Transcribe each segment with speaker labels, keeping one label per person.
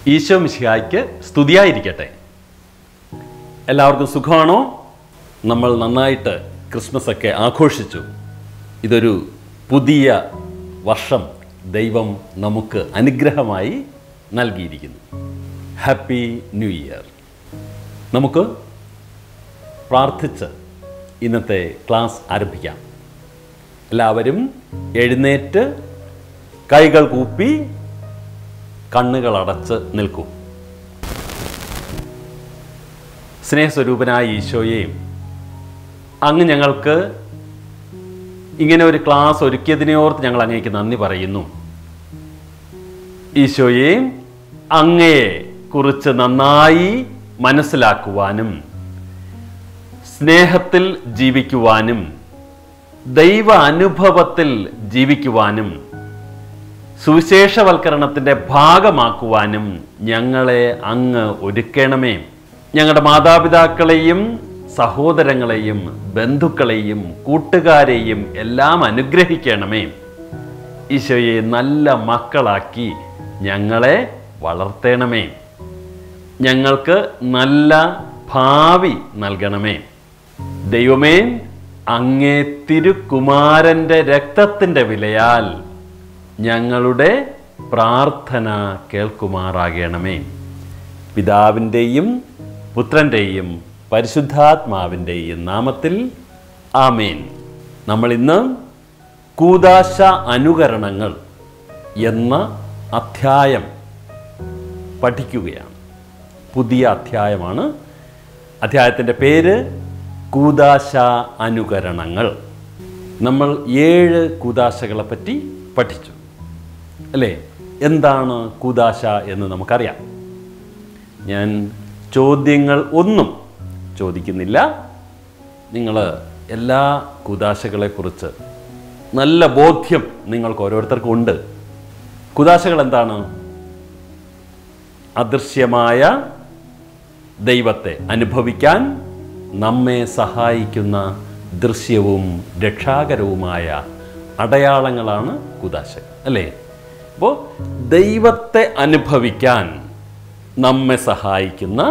Speaker 1: ഈശോ മിശിഹായ്ക്ക് സ്തുതിയായിരിക്കട്ടെ എല്ലാവർക്കും സുഖമാണോ നമ്മൾ നന്നായിട്ട് ക്രിസ്മസ് ഒക്കെ ആഘോഷിച്ചു ഇതൊരു പുതിയ വർഷം ദൈവം നമുക്ക് അനുഗ്രഹമായി നൽകിയിരിക്കുന്നു ഹാപ്പി ന്യൂ ഇയർ നമുക്ക് പ്രാർത്ഥിച്ച് ഇന്നത്തെ ക്ലാസ് ആരംഭിക്കാം എല്ലാവരും എഴുന്നേറ്റ് കൈകൾ കൂപ്പി കണ്ണുകൾ അടച്ച് നിൽക്കൂ സ്നേഹസ്വരൂപനായ ഈശോയെയും അങ്ങ് ഞങ്ങൾക്ക് ഇങ്ങനെ ഒരു ക്ലാസ് ഒരുക്കിയതിനെയോർത്ത് ഞങ്ങൾ അങ്ങേക്ക് നന്ദി പറയുന്നു ഈശോയെ അങ്ങയെ കുറിച്ച് നന്നായി മനസ്സിലാക്കുവാനും സ്നേഹത്തിൽ ജീവിക്കുവാനും ദൈവ അനുഭവത്തിൽ ജീവിക്കുവാനും സുവിശേഷവൽക്കരണത്തിൻ്റെ ഭാഗമാക്കുവാനും ഞങ്ങളെ അങ്ങ് ഒരുക്കണമേ ഞങ്ങളുടെ മാതാപിതാക്കളെയും സഹോദരങ്ങളെയും ബന്ധുക്കളെയും കൂട്ടുകാരെയും എല്ലാം അനുഗ്രഹിക്കണമേ ഈശോയെ നല്ല മക്കളാക്കി ഞങ്ങളെ വളർത്തണമേ ഞങ്ങൾക്ക് നല്ല ഭാവി നൽകണമേ ദൈവമേ അങ്ങേ തിരുകുമാരൻ്റെ രക്തത്തിൻ്റെ വിലയാൽ ഞങ്ങളുടെ പ്രാർത്ഥന കേൾക്കുമാറാകണമേ പിതാവിൻ്റെയും പുത്രൻ്റെയും പരിശുദ്ധാത്മാവിൻ്റെയും നാമത്തിൽ ആമേൻ നമ്മൾ ഇന്ന് കൂതാശ അനുകരണങ്ങൾ എന്ന അധ്യായം പഠിക്കുകയാണ് പുതിയ അധ്യായമാണ് അധ്യായത്തിൻ്റെ പേര് കൂതാശ അനുകരണങ്ങൾ നമ്മൾ ഏഴ് കൂതാശകളെ പറ്റി പഠിച്ചു അല്ലേ എന്താണ് കൂതാശ എന്ന് നമുക്കറിയാം ഞാൻ ചോദ്യങ്ങൾ ഒന്നും ചോദിക്കുന്നില്ല നിങ്ങൾ എല്ലാ കൂതാശകളെക്കുറിച്ച് നല്ല ബോധ്യം നിങ്ങൾക്ക് ഓരോരുത്തർക്കും ഉണ്ട് കുതാശകൾ എന്താണ് അദൃശ്യമായ ദൈവത്തെ അനുഭവിക്കാൻ നമ്മെ സഹായിക്കുന്ന ദൃശ്യവും രക്ഷാകരവുമായ അടയാളങ്ങളാണ് കുതാശകൾ അല്ലേ അപ്പോൾ ദൈവത്തെ അനുഭവിക്കാൻ നമ്മെ സഹായിക്കുന്ന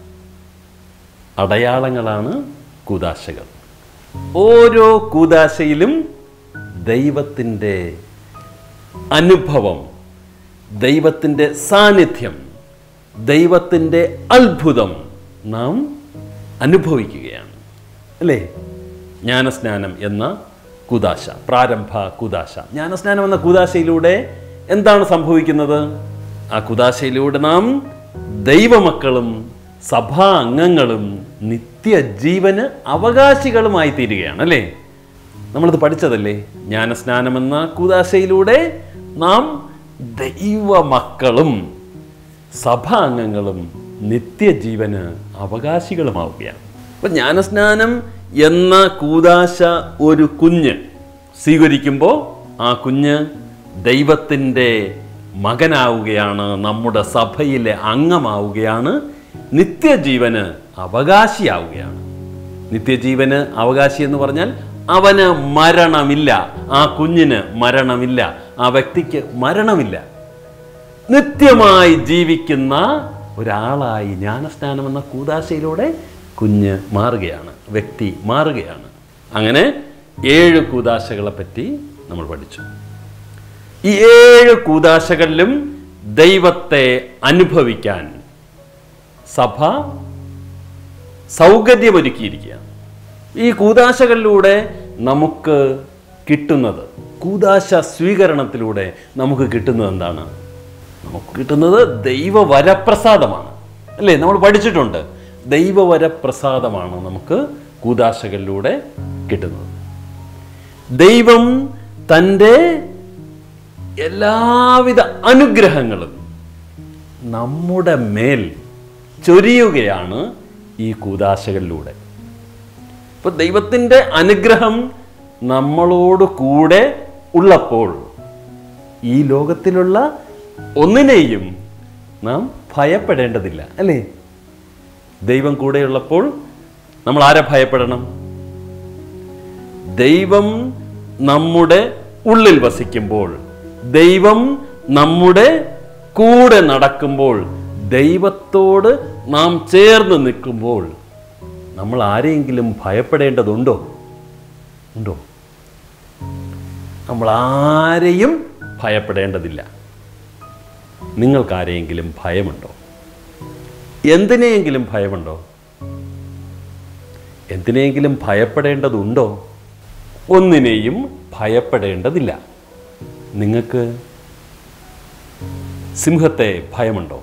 Speaker 1: അടയാളങ്ങളാണ് കൂതാശകൾ ഓരോ കൂതാശയിലും ദൈവത്തിൻ്റെ അനുഭവം ദൈവത്തിൻ്റെ സാന്നിധ്യം ദൈവത്തിൻ്റെ അത്ഭുതം നാം അനുഭവിക്കുകയാണ് അല്ലേ ജ്ഞാനസ്നാനം എന്ന കുദാശ പ്രാരംഭ കുദാശ ജ്ഞാനസ്നാനം എന്ന കുദാശയിലൂടെ എന്താണ് സംഭവിക്കുന്നത് ആ കുദാശയിലൂടെ നാം ദൈവമക്കളും സഭാ അംഗങ്ങളും നിത്യജീവന് അവകാശികളുമായി തീരുകയാണ് അല്ലേ നമ്മളിത് പഠിച്ചതല്ലേ ജ്ഞാനസ്നാനം എന്ന കുദാശയിലൂടെ നാം ദൈവമക്കളും സഭാ അംഗങ്ങളും നിത്യജീവന് അവകാശികളുമാവുകയാണ് അപ്പം ജ്ഞാനസ്നാനം എന്ന കൂതാശ ഒരു കുഞ്ഞ് സ്വീകരിക്കുമ്പോൾ ആ കുഞ്ഞ് ദൈവത്തിൻ്റെ മകനാവുകയാണ് നമ്മുടെ സഭയിലെ അംഗമാവുകയാണ് നിത്യജീവന് അവകാശിയാവുകയാണ് നിത്യജീവന് അവകാശി എന്ന് പറഞ്ഞാൽ അവന് മരണമില്ല ആ കുഞ്ഞിന് മരണമില്ല ആ വ്യക്തിക്ക് മരണമില്ല നിത്യമായി ജീവിക്കുന്ന ഒരാളായി ജ്ഞാനസ്നാനം എന്ന കൂതാശയിലൂടെ കുഞ്ഞ് മാറുകയാണ് വ്യക്തി മാറുകയാണ് അങ്ങനെ ഏഴ് കൂതാശകളെ പറ്റി നമ്മൾ പഠിച്ചു ഈ ഏഴ് കൂതാശകളിലും ദൈവത്തെ അനുഭവിക്കാൻ സഭ സൗകര്യമൊരുക്കിയിരിക്കുകയാണ് ഈ കൂതാശകളിലൂടെ നമുക്ക് കിട്ടുന്നത് കൂതാശ സ്വീകരണത്തിലൂടെ നമുക്ക് കിട്ടുന്നത് എന്താണ് നമുക്ക് കിട്ടുന്നത് ദൈവവരപ്രസാദമാണ് അല്ലേ നമ്മൾ പഠിച്ചിട്ടുണ്ട് ദൈവവരപ്രസാദമാണ് നമുക്ക് കൂതാശകളിലൂടെ കിട്ടുന്നത് ദൈവം തൻ്റെ എല്ലാവിധ അനുഗ്രഹങ്ങളും നമ്മുടെ മേൽ ചൊരിയുകയാണ് ഈ കൂതാശകളിലൂടെ ഇപ്പൊ ദൈവത്തിൻ്റെ അനുഗ്രഹം നമ്മളോട് കൂടെ ഉള്ളപ്പോൾ ഈ ലോകത്തിലുള്ള ഒന്നിനെയും നാം ഭയപ്പെടേണ്ടതില്ല അല്ലേ ദൈവം കൂടെയുള്ളപ്പോൾ നമ്മൾ ആരെ ഭയപ്പെടണം ദൈവം നമ്മുടെ ഉള്ളിൽ വസിക്കുമ്പോൾ ദൈവം നമ്മുടെ കൂടെ നടക്കുമ്പോൾ ദൈവത്തോട് നാം ചേർന്ന് നിൽക്കുമ്പോൾ നമ്മൾ ആരെയെങ്കിലും ഭയപ്പെടേണ്ടതുണ്ടോ ഉണ്ടോ നമ്മൾ ആരെയും ഭയപ്പെടേണ്ടതില്ല നിങ്ങൾക്കാരെയെങ്കിലും ഭയമുണ്ടോ എന്തിനെയെങ്കിലും ഭയമുണ്ടോ എന്തിനെയെങ്കിലും ഭയപ്പെടേണ്ടതുണ്ടോ ഒന്നിനെയും ഭയപ്പെടേണ്ടതില്ല നിങ്ങൾക്ക് സിംഹത്തെ ഭയമുണ്ടോ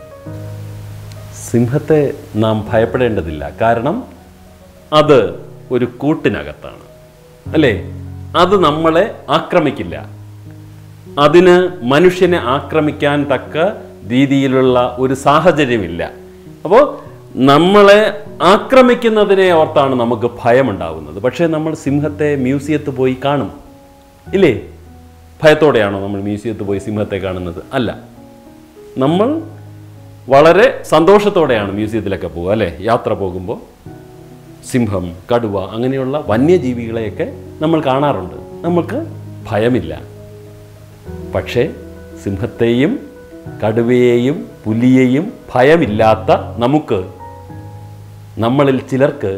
Speaker 1: സിംഹത്തെ നാം ഭയപ്പെടേണ്ടതില്ല കാരണം അത് ഒരു കൂട്ടിനകത്താണ് അല്ലേ അത് നമ്മളെ ആക്രമിക്കില്ല അതിന് മനുഷ്യനെ ആക്രമിക്കാൻ തക്ക രീതിയിലുള്ള ഒരു സാഹചര്യമില്ല അപ്പോൾ നമ്മളെ ആക്രമിക്കുന്നതിനെ ഓർത്താണ് നമുക്ക് ഭയമുണ്ടാകുന്നത് പക്ഷേ നമ്മൾ സിംഹത്തെ മ്യൂസിയത്തിൽ പോയി കാണും ഇല്ലേ ഭയത്തോടെയാണോ നമ്മൾ മ്യൂസിയത്തിൽ പോയി സിംഹത്തെ കാണുന്നത് അല്ല നമ്മൾ വളരെ സന്തോഷത്തോടെയാണ് മ്യൂസിയത്തിലൊക്കെ പോകുക അല്ലേ യാത്ര പോകുമ്പോൾ സിംഹം കടുവ അങ്ങനെയുള്ള വന്യജീവികളെയൊക്കെ നമ്മൾ കാണാറുണ്ട് നമുക്ക് ഭയമില്ല പക്ഷേ സിംഹത്തെയും കടുവയെയും പുലിയെയും ഭയമില്ലാത്ത നമുക്ക് നമ്മളിൽ ചിലർക്ക്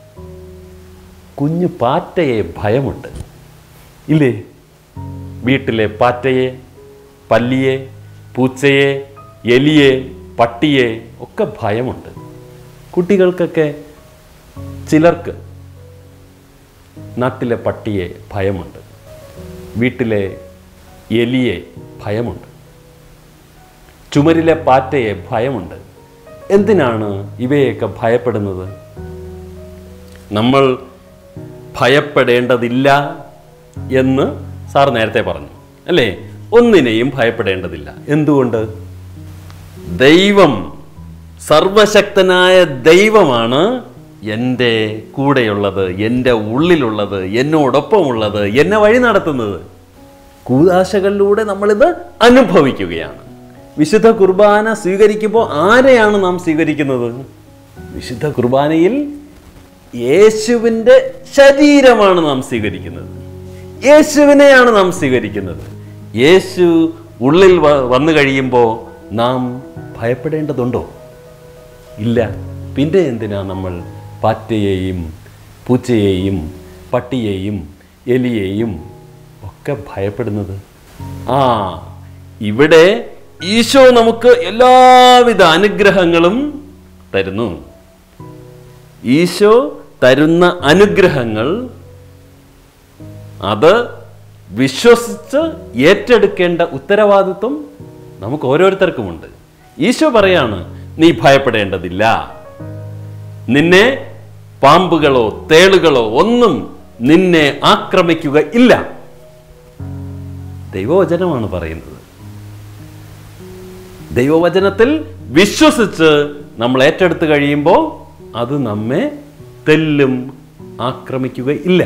Speaker 1: കുഞ്ഞു പാറ്റയെ ഭയമുണ്ട് ഇല്ലേ വീട്ടിലെ പാറ്റയെ പല്ലിയെ പൂച്ചയെ എലിയെ പട്ടിയെ ഒക്കെ ഭയമുണ്ട് കുട്ടികൾക്കൊക്കെ ചിലർക്ക് നാട്ടിലെ പട്ടിയെ ഭയമുണ്ട് വീട്ടിലെ എലിയെ ഭയമുണ്ട് ചുമരിലെ പാറ്റയെ ഭയമുണ്ട് എന്തിനാണ് ഇവയൊക്കെ ഭയപ്പെടുന്നത് നമ്മൾ ഭയപ്പെടേണ്ടതില്ല എന്ന് സാർ നേരത്തെ പറഞ്ഞു അല്ലേ ഒന്നിനെയും ഭയപ്പെടേണ്ടതില്ല എന്തുകൊണ്ട് ദൈവം സർവശക്തനായ ദൈവമാണ് എൻ്റെ കൂടെയുള്ളത് എൻ്റെ ഉള്ളിലുള്ളത് എന്നോടൊപ്പമുള്ളത് എന്നെ വഴി നടത്തുന്നത് കൂതാശകളിലൂടെ നമ്മളിത് അനുഭവിക്കുകയാണ് വിശുദ്ധ കുർബാന സ്വീകരിക്കുമ്പോൾ ആരെയാണ് നാം സ്വീകരിക്കുന്നത് വിശുദ്ധ കുർബാനയിൽ യേശുവിൻ്റെ ശരീരമാണ് നാം സ്വീകരിക്കുന്നത് യേശുവിനെയാണ് നാം സ്വീകരിക്കുന്നത് യേശു ഉള്ളിൽ വ- വന്നു കഴിയുമ്പോൾ നാം ഭയപ്പെടേണ്ടതുണ്ടോ ഇല്ല പിന്നെ എന്തിനാ നമ്മൾ പാറ്റയെയും പൂച്ചയെയും പട്ടിയെയും എലിയെയും ഒക്കെ ഭയപ്പെടുന്നത് ആ ഇവിടെ ഈശോ നമുക്ക് എല്ലാവിധ അനുഗ്രഹങ്ങളും തരുന്നു ഈശോ തരുന്ന അനുഗ്രഹങ്ങൾ അത് വിശ്വസിച്ച് ഏറ്റെടുക്കേണ്ട ഉത്തരവാദിത്വം നമുക്ക് ഓരോരുത്തർക്കുമുണ്ട് ഈശോ പറയാണ് നീ ഭയപ്പെടേണ്ടതില്ല നിന്നെ പാമ്പുകളോ തേളുകളോ ഒന്നും നിന്നെ ആക്രമിക്കുക ഇല്ല ദൈവവചനമാണ് പറയുന്നത് ദൈവവചനത്തിൽ വിശ്വസിച്ച് നമ്മൾ ഏറ്റെടുത്ത് കഴിയുമ്പോൾ അത് നമ്മെ തെല്ലും ആക്രമിക്കുകയില്ല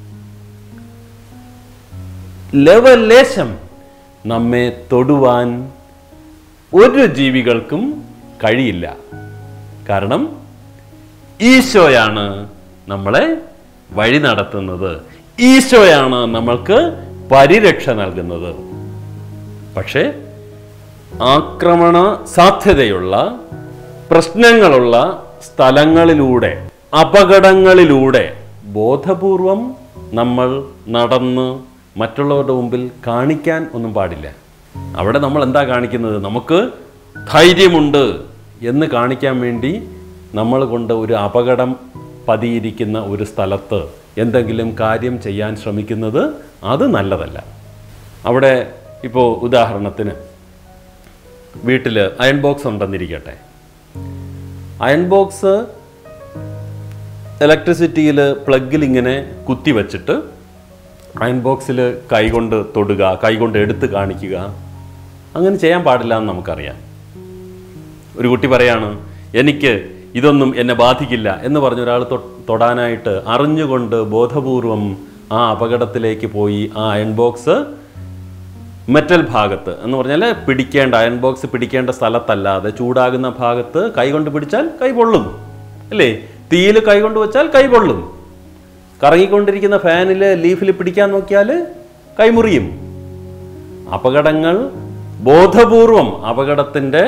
Speaker 1: ലവലേശം നമ്മെ തൊടുവാൻ ഒരു ജീവികൾക്കും കഴിയില്ല കാരണം ഈശോയാണ് നമ്മളെ വഴി നടത്തുന്നത് ഈശോയാണ് നമ്മൾക്ക് പരിരക്ഷ നൽകുന്നത് പക്ഷേ ആക്രമണ സാധ്യതയുള്ള പ്രശ്നങ്ങളുള്ള സ്ഥലങ്ങളിലൂടെ അപകടങ്ങളിലൂടെ ബോധപൂർവം നമ്മൾ നടന്ന് മറ്റുള്ളവരുടെ മുമ്പിൽ കാണിക്കാൻ ഒന്നും പാടില്ല അവിടെ നമ്മൾ എന്താ കാണിക്കുന്നത് നമുക്ക് ധൈര്യമുണ്ട് എന്ന് കാണിക്കാൻ വേണ്ടി നമ്മൾ കൊണ്ട് ഒരു അപകടം പതിയിരിക്കുന്ന ഒരു സ്ഥലത്ത് എന്തെങ്കിലും കാര്യം ചെയ്യാൻ ശ്രമിക്കുന്നത് അത് നല്ലതല്ല അവിടെ ഇപ്പോൾ ഉദാഹരണത്തിന് വീട്ടിൽ അയൺ ബോക്സ് ഉണ്ടെന്നിരിക്കട്ടെ അയൺ ബോക്സ് ഇലക്ട്രിസിറ്റിയിൽ പ്ലഗിൽ ഇങ്ങനെ കുത്തി വച്ചിട്ട് അയൺ ബോക്സിൽ കൈകൊണ്ട് തൊടുക കൈകൊണ്ട് എടുത്ത് കാണിക്കുക അങ്ങനെ ചെയ്യാൻ പാടില്ല എന്ന് നമുക്കറിയാം ഒരു കുട്ടി പറയാണ് എനിക്ക് ഇതൊന്നും എന്നെ ബാധിക്കില്ല എന്ന് പറഞ്ഞ ഒരാൾ തൊ- തൊടാനായിട്ട് അറിഞ്ഞുകൊണ്ട് ബോധപൂർവം ആ അപകടത്തിലേക്ക് പോയി ആ അയൺ ബോക്സ് മെറ്റൽ ഭാഗത്ത് എന്ന് പറഞ്ഞാൽ പിടിക്കേണ്ട അയൺ ബോക്സ് പിടിക്കേണ്ട സ്ഥലത്തല്ലാതെ ചൂടാകുന്ന ഭാഗത്ത് കൈ കൊണ്ട് പിടിച്ചാൽ കൈ പൊള്ളും അല്ലേ തീയിൽ കൈ കൊണ്ട് വെച്ചാൽ കൈ പൊള്ളും കറങ്ങിക്കൊണ്ടിരിക്കുന്ന ഫാനിൽ ലീഫിൽ പിടിക്കാൻ നോക്കിയാൽ കൈമുറിയും അപകടങ്ങൾ ബോധപൂർവം അപകടത്തിൻ്റെ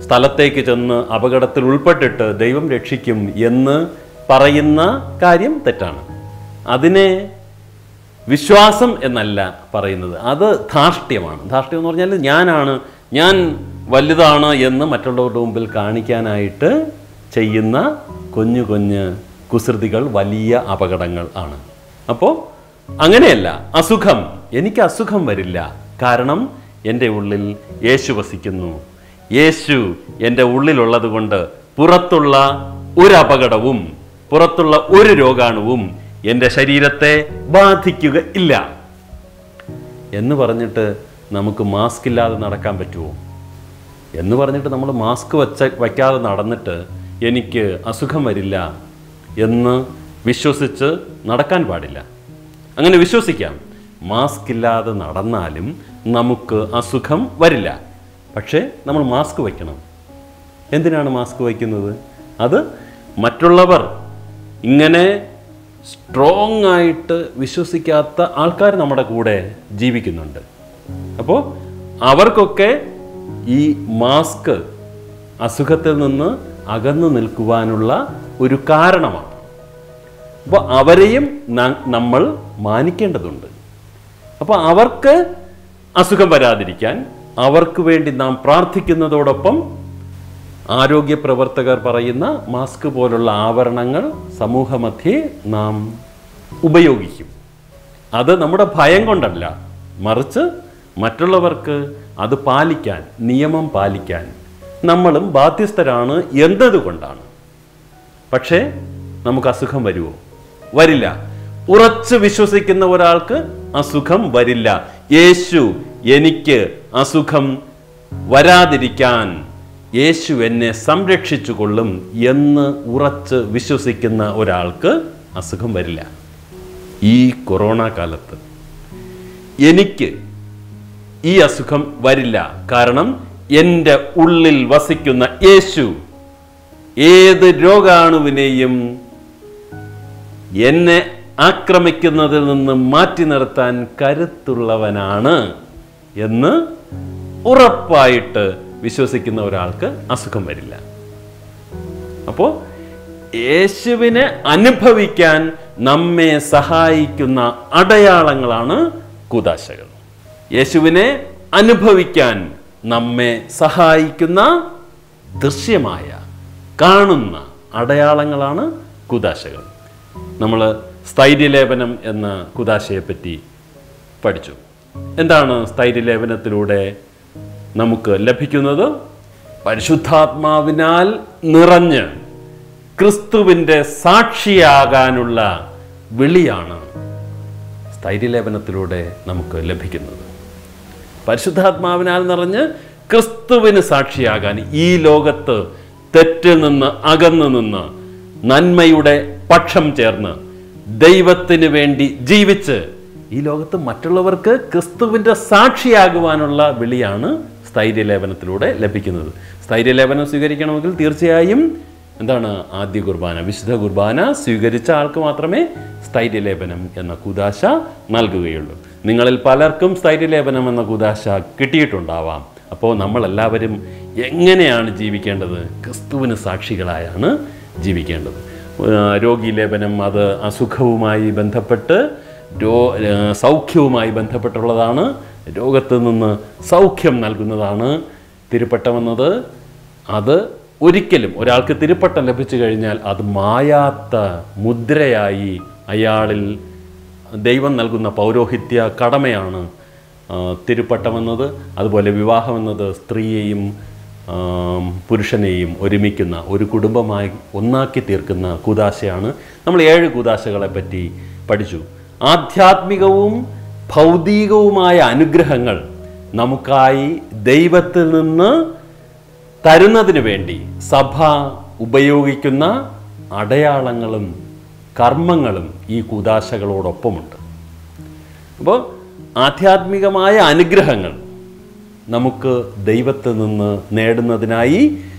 Speaker 1: സ്ഥലത്തേക്ക് ചെന്ന് അപകടത്തിൽ ഉൾപ്പെട്ടിട്ട് ദൈവം രക്ഷിക്കും എന്ന് പറയുന്ന കാര്യം തെറ്റാണ് അതിനെ വിശ്വാസം എന്നല്ല പറയുന്നത് അത് ധാർഷ്ട്യമാണ് ധാർഷ്ട്യം എന്ന് പറഞ്ഞാൽ ഞാനാണ് ഞാൻ വലുതാണ് എന്ന് മറ്റുള്ളവരുടെ മുമ്പിൽ കാണിക്കാനായിട്ട് ചെയ്യുന്ന കുഞ്ഞു കുഞ്ഞ് കുസൃതികൾ വലിയ അപകടങ്ങൾ ആണ് അപ്പോൾ അങ്ങനെയല്ല അസുഖം എനിക്ക് അസുഖം വരില്ല കാരണം എൻ്റെ ഉള്ളിൽ യേശു വസിക്കുന്നു യേശു എൻ്റെ ഉള്ളിലുള്ളത് കൊണ്ട് പുറത്തുള്ള ഒരു അപകടവും പുറത്തുള്ള ഒരു രോഗാണുവും എൻ്റെ ശരീരത്തെ ബാധിക്കുക ഇല്ല എന്ന് പറഞ്ഞിട്ട് നമുക്ക് മാസ്ക് ഇല്ലാതെ നടക്കാൻ പറ്റുമോ എന്ന് പറഞ്ഞിട്ട് നമ്മൾ മാസ്ക് വച്ച വയ്ക്കാതെ നടന്നിട്ട് എനിക്ക് അസുഖം വരില്ല എന്ന് വിശ്വസിച്ച് നടക്കാൻ പാടില്ല അങ്ങനെ വിശ്വസിക്കാം മാസ്ക് ഇല്ലാതെ നടന്നാലും നമുക്ക് അസുഖം വരില്ല പക്ഷേ നമ്മൾ മാസ്ക് വയ്ക്കണം എന്തിനാണ് മാസ്ക് വയ്ക്കുന്നത് അത് മറ്റുള്ളവർ ഇങ്ങനെ സ്ട്രോങ് ആയിട്ട് വിശ്വസിക്കാത്ത ആൾക്കാർ നമ്മുടെ കൂടെ ജീവിക്കുന്നുണ്ട് അപ്പോൾ അവർക്കൊക്കെ ഈ മാസ്ക് അസുഖത്തിൽ നിന്ന് അകന്നു നിൽക്കുവാനുള്ള ഒരു കാരണമാണ് അപ്പോൾ അവരെയും ന- നമ്മൾ മാനിക്കേണ്ടതുണ്ട് അപ്പോൾ അവർക്ക് അസുഖം വരാതിരിക്കാൻ അവർക്ക് വേണ്ടി നാം പ്രാർത്ഥിക്കുന്നതോടൊപ്പം ആരോഗ്യ പ്രവർത്തകർ പറയുന്ന മാസ്ക് പോലുള്ള ആവരണങ്ങൾ സമൂഹമധ്യേ നാം ഉപയോഗിക്കും അത് നമ്മുടെ ഭയം കൊണ്ടല്ല മറിച്ച് മറ്റുള്ളവർക്ക് അത് പാലിക്കാൻ നിയമം പാലിക്കാൻ നമ്മളും ബാധ്യസ്ഥരാണ് എന്നതുകൊണ്ടാണ് പക്ഷേ നമുക്ക് അസുഖം വരുമോ വരില്ല ഉറച്ചു വിശ്വസിക്കുന്ന ഒരാൾക്ക് അസുഖം വരില്ല യേശു എനിക്ക് അസുഖം വരാതിരിക്കാൻ യേശു എന്നെ സംരക്ഷിച്ചു കൊള്ളും എന്ന് ഉറച്ച് വിശ്വസിക്കുന്ന ഒരാൾക്ക് അസുഖം വരില്ല ഈ കൊറോണ കാലത്ത് എനിക്ക് ഈ അസുഖം വരില്ല കാരണം എൻ്റെ ഉള്ളിൽ വസിക്കുന്ന യേശു ഏത് രോഗാണുവിനെയും എന്നെ ആക്രമിക്കുന്നതിൽ നിന്ന് മാറ്റി നിർത്താൻ കരുത്തുള്ളവനാണ് എന്ന് ഉറപ്പായിട്ട് വിശ്വസിക്കുന്ന ഒരാൾക്ക് അസുഖം വരില്ല അപ്പോൾ യേശുവിനെ അനുഭവിക്കാൻ നമ്മെ സഹായിക്കുന്ന അടയാളങ്ങളാണ് കുദാശകൾ യേശുവിനെ അനുഭവിക്കാൻ നമ്മെ സഹായിക്കുന്ന ദൃശ്യമായ കാണുന്ന അടയാളങ്ങളാണ് കുദാശകൾ നമ്മൾ സ്ഥൈര്യലേപനം എന്ന കുദാശയെപ്പറ്റി പഠിച്ചു എന്താണ് സ്ഥൈര്യലേപനത്തിലൂടെ നമുക്ക് ലഭിക്കുന്നത് പരിശുദ്ധാത്മാവിനാൽ നിറഞ്ഞ് ക്രിസ്തുവിൻ്റെ സാക്ഷിയാകാനുള്ള വിളിയാണ് സ്ഥൈര്യലേപനത്തിലൂടെ നമുക്ക് ലഭിക്കുന്നത് പരിശുദ്ധാത്മാവിനാൽ നിറഞ്ഞ് ക്രിസ്തുവിന് സാക്ഷിയാകാൻ ഈ ലോകത്ത് തെറ്റിൽ നിന്ന് അകന്നു നിന്ന് നന്മയുടെ പക്ഷം ചേർന്ന് ദൈവത്തിന് വേണ്ടി ജീവിച്ച് ഈ ലോകത്ത് മറ്റുള്ളവർക്ക് ക്രിസ്തുവിൻ്റെ സാക്ഷിയാകുവാനുള്ള വിളിയാണ് സ്ഥൈര്യലേപനത്തിലൂടെ ലഭിക്കുന്നത് സ്ഥൈര്യലേപനം സ്വീകരിക്കണമെങ്കിൽ തീർച്ചയായും എന്താണ് ആദ്യ കുർബാന വിശുദ്ധ കുർബാന സ്വീകരിച്ച ആൾക്ക് മാത്രമേ സ്ഥൈര്യലേപനം എന്ന കുദാശ നൽകുകയുള്ളൂ നിങ്ങളിൽ പലർക്കും സ്ഥൈര്യലേപനം എന്ന കുദാശ കിട്ടിയിട്ടുണ്ടാവാം അപ്പോൾ നമ്മളെല്ലാവരും എങ്ങനെയാണ് ജീവിക്കേണ്ടത് ക്രിസ്തുവിന് സാക്ഷികളായാണ് ജീവിക്കേണ്ടത് ആ, രോഗീലേപനം അത് അസുഖവുമായി ബന്ധപ്പെട്ട് രോ ആ, സൗഖ്യവുമായി ബന്ധപ്പെട്ടുള്ളതാണ് രോഗത്ത് നിന്ന് സൗഖ്യം നൽകുന്നതാണ് തിരുപ്പട്ടമെന്നത് അത് ഒരിക്കലും ഒരാൾക്ക് തിരുപ്പട്ടം ലഭിച്ചു കഴിഞ്ഞാൽ അത് മായാത്ത മുദ്രയായി അയാളിൽ ദൈവം നൽകുന്ന പൗരോഹിത്യ കടമയാണ് ആ, തിരുപ്പട്ടമെന്നത് അതുപോലെ വിവാഹമെന്നത് സ്ത്രീയെയും ആം, പുരുഷനെയും ഒരുമിക്കുന്ന ഒരു കുടുംബമായി ഒന്നാക്കി തീർക്കുന്ന കൂതാശയാണ് നമ്മൾ ഏഴ് കൂതാശകളെ പറ്റി പഠിച്ചു ആധ്യാത്മികവും ഭൗതികവുമായ അനുഗ്രഹങ്ങൾ നമുക്കായി ദൈവത്തിൽ നിന്ന് തരുന്നതിന് വേണ്ടി സഭ ഉപയോഗിക്കുന്ന അടയാളങ്ങളും കർമ്മങ്ങളും ഈ കൂതാശകളോടൊപ്പമുണ്ട് അപ്പോൾ ആധ്യാത്മികമായ അനുഗ്രഹങ്ങൾ നമുക്ക് ദൈവത്തിൽ നിന്ന് നേടുന്നതിനായി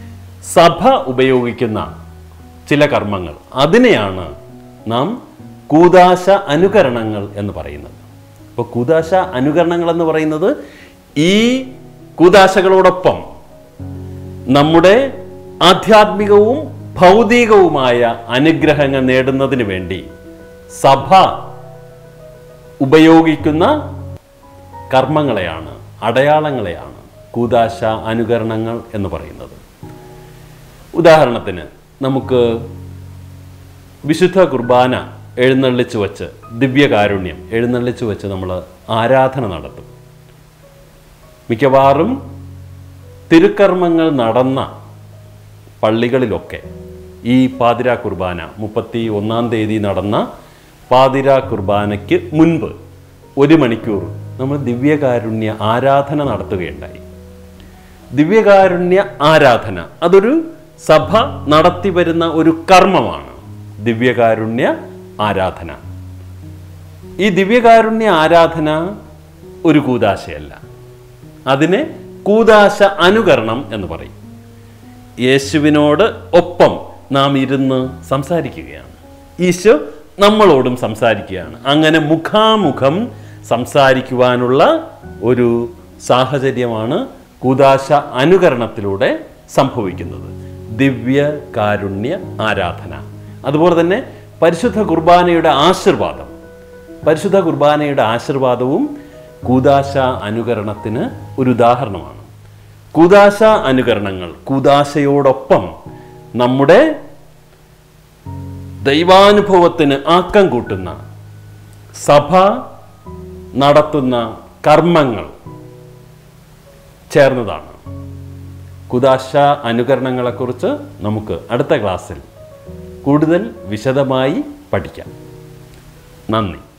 Speaker 1: സഭ ഉപയോഗിക്കുന്ന ചില കർമ്മങ്ങൾ അതിനെയാണ് നാം കൂതാശ അനുകരണങ്ങൾ എന്ന് പറയുന്നത് അപ്പോൾ കൂതാശ അനുകരണങ്ങൾ എന്ന് പറയുന്നത് ഈ കൂതാശകളോടൊപ്പം നമ്മുടെ ആധ്യാത്മികവും ഭൗതികവുമായ അനുഗ്രഹങ്ങൾ നേടുന്നതിന് വേണ്ടി സഭ ഉപയോഗിക്കുന്ന കർമ്മങ്ങളെയാണ് അടയാളങ്ങളെയാണ് കൂതാശ അനുകരണങ്ങൾ എന്ന് പറയുന്നത് ഉദാഹരണത്തിന് നമുക്ക് വിശുദ്ധ കുർബാന എഴുന്നള്ളിച്ചു വച്ച് ദിവ്യകാരുണ്യം എഴുന്നള്ളിച്ചു വച്ച് നമ്മൾ ആരാധന നടത്തും മിക്കവാറും തിരുക്കർമ്മങ്ങൾ നടന്ന പള്ളികളിലൊക്കെ ഈ പാതിര കുർബാന മുപ്പത്തി ഒന്നാം തീയതി നടന്ന പാതിര കുർബാനയ്ക്ക് മുൻപ് ഒരു മണിക്കൂർ നമ്മൾ ദിവ്യകാരുണ്യ ആരാധന നടത്തുകയുണ്ടായി ദിവ്യകാരുണ്യ ആരാധന അതൊരു സഭ നടത്തി വരുന്ന ഒരു കർമ്മമാണ് ദിവ്യകാരുണ്യ ആരാധന ഈ ദിവ്യകാരുണ്യ ആരാധന ഒരു കൂതാശയല്ല അതിനെ കൂതാശ അനുകരണം എന്ന് പറയും യേശുവിനോട് ഒപ്പം നാം ഇരുന്ന് സംസാരിക്കുകയാണ് ഈശോ നമ്മളോടും സംസാരിക്കുകയാണ് അങ്ങനെ മുഖാമുഖം സംസാരിക്കുവാനുള്ള ഒരു സാഹചര്യമാണ് കൂതാശ അനുകരണത്തിലൂടെ സംഭവിക്കുന്നത് ദിവ്യ കാരുണ്യ ആരാധന അതുപോലെ തന്നെ പരിശുദ്ധ കുർബാനയുടെ ആശീർവാദം പരിശുദ്ധ കുർബാനയുടെ ആശീർവാദവും കൂതാശ അനുകരണത്തിന് ഒരു ഉദാഹരണമാണ് കൂതാശ അനുകരണങ്ങൾ കൂതാശയോടൊപ്പം നമ്മുടെ ദൈവാനുഭവത്തിന് ആക്കം കൂട്ടുന്ന സഭ നടത്തുന്ന കർമ്മങ്ങൾ ചേർന്നതാണ് കുദാശ അനുകരണങ്ങളെക്കുറിച്ച് നമുക്ക് അടുത്ത ക്ലാസ്സിൽ കൂടുതൽ വിശദമായി പഠിക്കാം നന്ദി